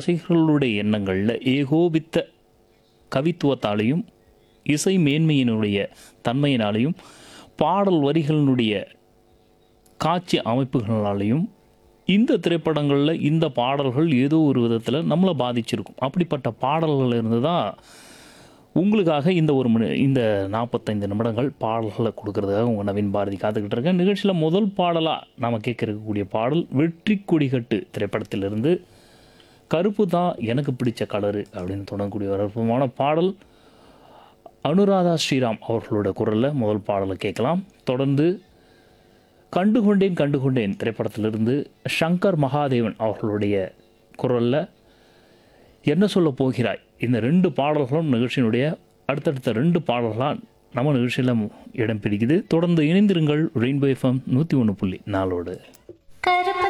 ரசிகர்களுடைய எண்ணங்களில் ஏகோபித்த கவித்துவத்தாலையும் இசை மேன்மையினுடைய தன்மையினாலையும் பாடல் வரிகளினுடைய காட்சி அமைப்புகளாலையும் இந்த திரைப்படங்களில் இந்த பாடல்கள் ஏதோ ஒரு விதத்தில் நம்மளை பாதிச்சிருக்கும் அப்படிப்பட்ட பாடல்கள் இருந்து தான் உங்களுக்காக இந்த ஒரு மணி இந்த நாற்பத்தைந்து நிமிடங்கள் பாடல்களை கொடுக்கறதுக்காக உங்கள் நவீன் பாரதி காத்துக்கிட்டு இருக்கேன் நிகழ்ச்சியில் முதல் பாடலாக நாம் கேட்க இருக்கக்கூடிய பாடல் வெற்றி கொடிகட்டு திரைப்படத்திலிருந்து கருப்பு தான் எனக்கு பிடிச்ச கலரு அப்படின்னு தொடங்கக்கூடிய ஒரு அற்புதமான பாடல் அனுராதா ஸ்ரீராம் அவர்களோட குரலில் முதல் பாடலை கேட்கலாம் தொடர்ந்து கண்டுகொண்டேன் கண்டுகொண்டேன் திரைப்படத்திலிருந்து சங்கர் மகாதேவன் அவர்களுடைய குரலில் என்ன சொல்ல போகிறாய் இந்த ரெண்டு பாடல்களும் நிகழ்ச்சியினுடைய அடுத்தடுத்த ரெண்டு பாடல்களாக நம்ம நிகழ்ச்சியில் இடம் பிடிக்குது தொடர்ந்து இணைந்திருங்கள் ரெயின்போ எஃப்எம் நூற்றி ஒன்று புள்ளி நாலோடு கருப்பு